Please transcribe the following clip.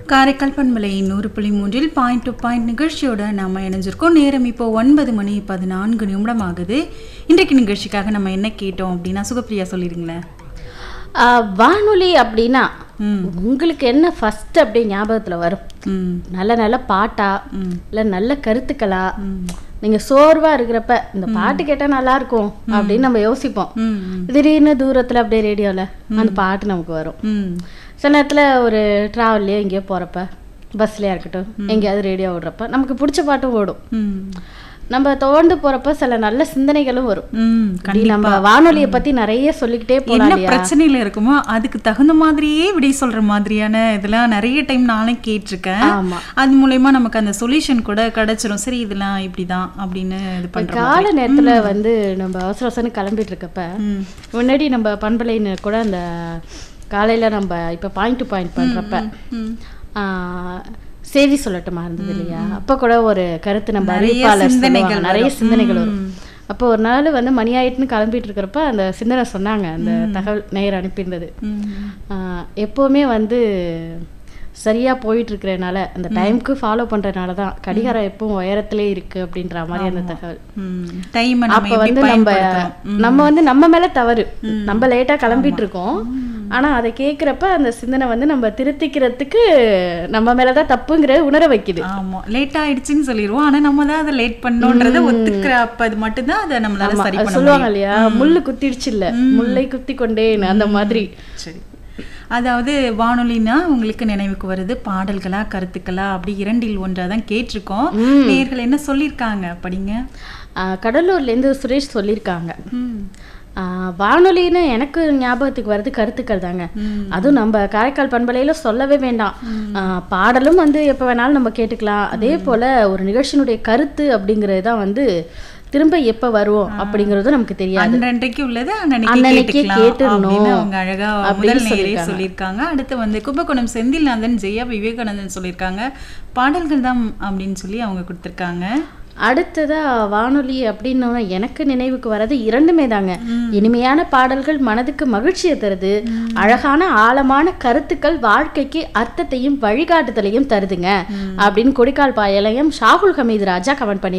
காரைக்கால் பண்பலை நூறு புள்ளி மூன்றில் பாயிண்ட் டு பாயிண்ட் நிகழ்ச்சியோட நாம இணைஞ்சிருக்கோம் நேரம் இப்போ ஒன்பது மணி பதினான்கு நிமிடம் ஆகுது இன்றைக்கு நிகழ்ச்சிக்காக நம்ம என்ன கேட்டோம் அப்படின்னா சுகப்பிரியா சொல்லிடுங்களேன் ஆ, வானொலி அப்படின்னா ம் உங்களுக்கு என்ன ஃபர்ஸ்ட் அப்படி ஞாபகத்துல வரும் ம் நல்ல நல்ல பாட்டா ம். இல்ல நல்ல கருத்துக்களா ம் நீங்க சோர்வா இருக்கிறப்ப இந்த பாட்டு கேட்டா நல்லா இருக்கும் அப்படின்னு நம்ம யோசிப்போம் ம் ம் திடீர்னு தூரத்துல அப்படியே ரேடியோல அந்த பாட்டு நமக்கு வரும் ம் சில நேரத்துல ஒரு டிராவல்லையோ எங்கேயோ போறப்ப பஸ்லயா இருக்கட்டும் எங்கேயாவது ரேடியோ ஓடுறப்ப நமக்கு பிடிச்ச பாட்டும் ஓடும் ம் நம்ம தோண்டு போறப்ப சில நல்ல சிந்தனைகளும் வரும் ம் இப்படி நம்ம வானொலியை பத்தி நிறைய சொல்லிக்கிட்டே போலாம் என்ன இல்லையா பிரச்சனையில இருக்குமோ அதுக்கு தகுந்த மாதிரியே விடை சொல்ற மாதிரியான இதெல்லாம் நிறைய டைம் நானே கேட்டிருக்கேன் ஆமா அது மூலயமா நமக்கு அந்த சொல்யூஷன் கூட கிடைச்சிரும் சரி இதெல்லாம் இப்படிதான் அப்படின்னு இது பண்ற கால நேரத்துல வந்து நம்ம அவசர அவசரம் கிளம்பிட்டு இருக்கப்ப ம் முன்னாடி நம்ம பண்பலைன்னு கூட அந்த காலையில நம்ம இப்ப பாயிண்ட் டு பாயிண்ட் பண்றப்ப ம் ஆ, செய்தி சொல்லட்டுமா இருந்தது இல்லையா அப்ப கூட ஒரு கருத்து நம்ம நிறைய அறிவிப்பாளர் சிந்தனைகள் சொல்லுவாங்க. நிறைய வரும். சிந்தனைகள் வரும் ம். அப்போ ஒரு நாள் வந்து மணி ஆயிட்டுன்னு கிளம்பிட்டு இருக்கிறப்ப அந்த சிந்தனை சொன்னாங்க அந்த தகவல் நேயர் அனுப்பியிருந்தது ம் ஆ, எப்பவுமே வந்து சரியா போயிட்டு இருக்கிறனால அந்த டைம்க்கு ஃபாலோ பண்றதுனால தான் கடிகாரம் எப்பவும் உயரத்திலே இருக்கு அப்படின்ற மாதிரி அந்த தகவல் டைம் நம்ம அப்ப எப்படி வந்து நம்ம பயன்படுத்துறோம் நம்ம வந்து நம்ம மேல தவறு நம்ம லேட்டா கிளம்பிட்டு இருக்கோம் ஆனா அதை கேக்குறப்ப அந்த சிந்தனை வந்து நம்ம திருத்திக்கிறதுக்கு நம்ம மேலதான் தப்புங்கிற உணர வைக்குது ஆமா லேட் ஆயிடுச்சுன்னு சொல்லிடுவோம் ஆனா நம்ம தான் அதை லேட் பண்ணோன்றத ஒத்துக்கிற அப்ப அது மட்டும்தான் அதை நம்மளால சரி அது பண்ண சொல்லுவாங்க இல்லையா முள்ளு குத்திடுச்சு இல்ல முல்லை குத்தி கொண்டேன் அந்த மாதிரி முடியும். சரி அதாவது வானொலினா உங்களுக்கு நினைவுக்கு வருது பாடல்களா கருத்துக்களா அப்படி இரண்டில் ஒன்றா தான் கேட்டிருக்கோம் நேர்கள் என்ன சொல்லியிருக்காங்க படிங்க ஆ, கடலூர்ல இருந்து சுரேஷ் சொல்லியிருக்காங்க ம் ஆ, வானொலின்னு எனக்கு ஞாபகத்துக்கு வருது கருத்துக்கள் தாங்க ம். அதுவும் நம்ம காரைக்கால் பண்பலையில சொல்லவே வேண்டாம் ஆ, பாடலும் வந்து எப்போ வேணாலும் நம்ம கேட்டுக்கலாம் அதே போல ஒரு நிகழ்ச்சியினுடைய கருத்து அப்படிங்கிறது தான் வந்து திரும்ப எப்ப வரும் அப்படிங்கிறது நமக்கு தெரியாது அன்றன்றைக்கு உள்ளது அன்னன்னைக்கு அன்னன்னைக்கே கேட்டுக்கலாம் கேட்டுறணும் அப்படின்னு அவங்க அழகா அப்படின்னு முதல் நேரே சொல்லியிருக்காங்க. சொல்லியிருக்காங்க அடுத்து வந்து கும்பகோணம் செந்தில்நாதன் ஜெயா விவேகானந்தன் சொல்லியிருக்காங்க பாடல்கள் தான் அப்படின்னு சொல்லி அவங்க கொடுத்திருக்காங்க அடுத்ததா வானொலி அப்படின்னு எனக்கு நினைவுக்கு வர்றது இரண்டுமே தாங்க இனிமையான பாடல்கள் மனதுக்கு மகிழ்ச்சியை தருது அழகான ஆழமான கருத்துக்கள் வாழ்க்கைக்கு அர்த்தத்தையும் வழிகாட்டுதலையும் தருதுங்க அப்படின்னு கொடிக்கால் பாயலையும் ஷாகுல் ஹமீது ராஜா கமெண்ட் பண்ணி